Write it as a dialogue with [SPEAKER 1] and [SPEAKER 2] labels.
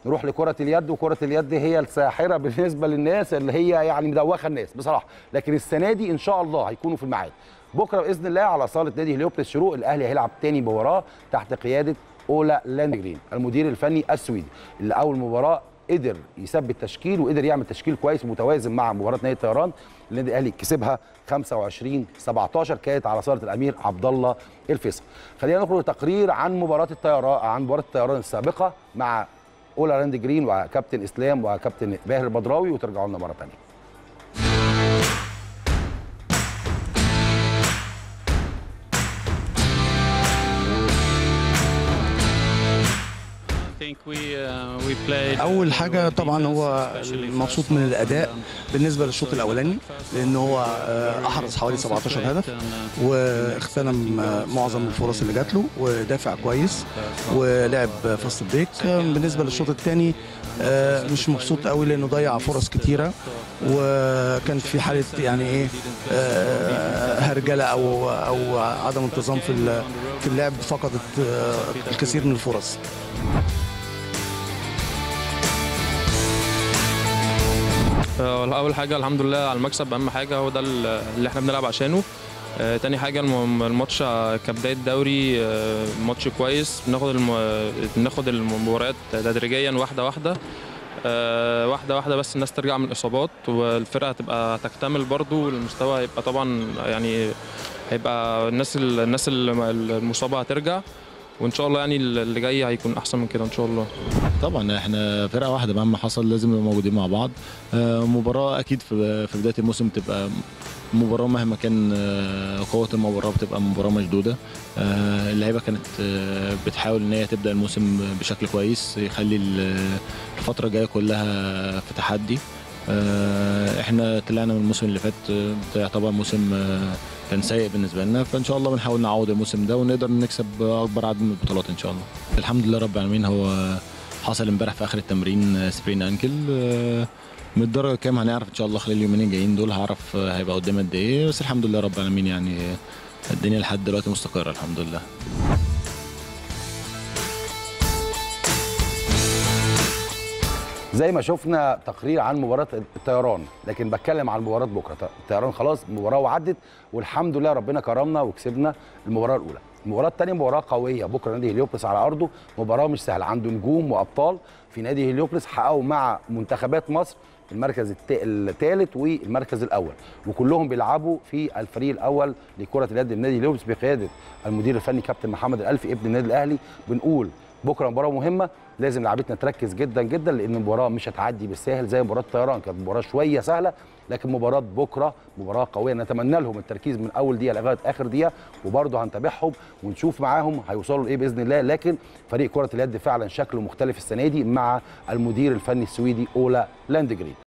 [SPEAKER 1] نروح لكره اليد وكره اليد هي الساحره بالنسبه للناس اللي هي يعني مدوخه الناس بصراحه لكن السنه دي ان شاء الله هيكونوا في الميعاد بكره باذن الله على صاله نادي هليوبلس شروق الاهلي هيلعب تاني مباراه تحت قياده اولا لاندجرين المدير الفني السويدي اللي اول مباراه قدر يثبت تشكيل وقدر يعمل تشكيل كويس متوازن مع مباراه نادي الطيران اللي النادي الاهلي كسبها 25 17 كانت على صاله الامير عبد الله الفيصل. خلينا نخرج تقرير عن مباراه الطيران عن مباراه الطيران السابقه مع اولا لاند جرين وكابتن اسلام وكابتن باهر البدراوي وترجعوا لنا مره ثانيه.
[SPEAKER 2] اول حاجه طبعا هو مبسوط من الاداء بالنسبه للشوط الاولاني لان هو احرز حوالي 17 هدف واغتنم معظم الفرص اللي جات له ودافع كويس ولعب فاست بريك بالنسبه للشوط الثاني مش مبسوط قوي لانه ضيع فرص كتيره وكان في حاله يعني ايه هرجله او او عدم انتظام في في اللعب فقدت الكثير من الفرص
[SPEAKER 3] اول حاجه الحمد لله على المكسب اهم حاجه هو ده اللي احنا بنلعب عشانه آه تاني حاجه الماتش كبدايه دوري آه ماتش كويس بناخد الم... بناخد المباريات تدريجيا واحده واحده آه واحده واحده بس الناس ترجع من الاصابات والفرقه هتبقى تكتمل برضو المستوى هيبقى طبعا يعني هيبقى الناس الناس المصابه هترجع وان شاء الله يعني اللي جاي هيكون احسن من كده ان شاء الله
[SPEAKER 4] طبعا احنا فرقه واحده مهما حصل لازم نبقى موجودين مع بعض مباراه اكيد في بدايه الموسم تبقى مباراه مهما كان قوه المباراه بتبقى مباراه مشدوده اللعيبه كانت بتحاول ان هي تبدا الموسم بشكل كويس يخلي الفتره الجايه كلها في تحدي احنا طلعنا من الموسم اللي فات يعتبر موسم كان سيء بالنسبه لنا فان شاء الله بنحاول نعوض الموسم ده ونقدر نكسب اكبر عدد من البطولات ان شاء الله الحمد لله رب العالمين هو حصل امبارح في اخر التمرين سبرين انكل من الدرجه كام هنعرف ان شاء الله خلال اليومين الجايين دول هعرف هيبقى قدام قد ايه بس الحمد لله رب العالمين يعني الدنيا لحد دلوقتي مستقره الحمد لله
[SPEAKER 1] زي ما شفنا تقرير عن مباراه الطيران لكن بتكلم عن مباراه بكره الطيران خلاص مباراه وعدت والحمد لله ربنا كرمنا وكسبنا المباراه الاولى المباراه الثانيه مباراه قويه بكره نادي هليوبلس على ارضه مباراه مش سهله عنده نجوم وابطال في نادي هليوبلس حققوا مع منتخبات مصر المركز الثالث والمركز الاول وكلهم بيلعبوا في الفريق الاول لكره اليد النادي هليوبلس بقياده المدير الفني كابتن محمد الالفي ابن النادي الاهلي بنقول بكره مباراه مهمه لازم لعبتنا تركز جدا جدا لان المباراه مش هتعدي بالساهل زي مباراه الطيران كانت مباراه شويه سهله لكن مباراه بكره مباراه قويه نتمنى لهم التركيز من اول دقيقه لغايه اخر دقيقه وبرضه هنتابعهم ونشوف معاهم هيوصلوا لايه باذن الله لكن فريق كره اليد فعلا شكله مختلف السنه دي مع المدير الفني السويدي اولا لاندجرين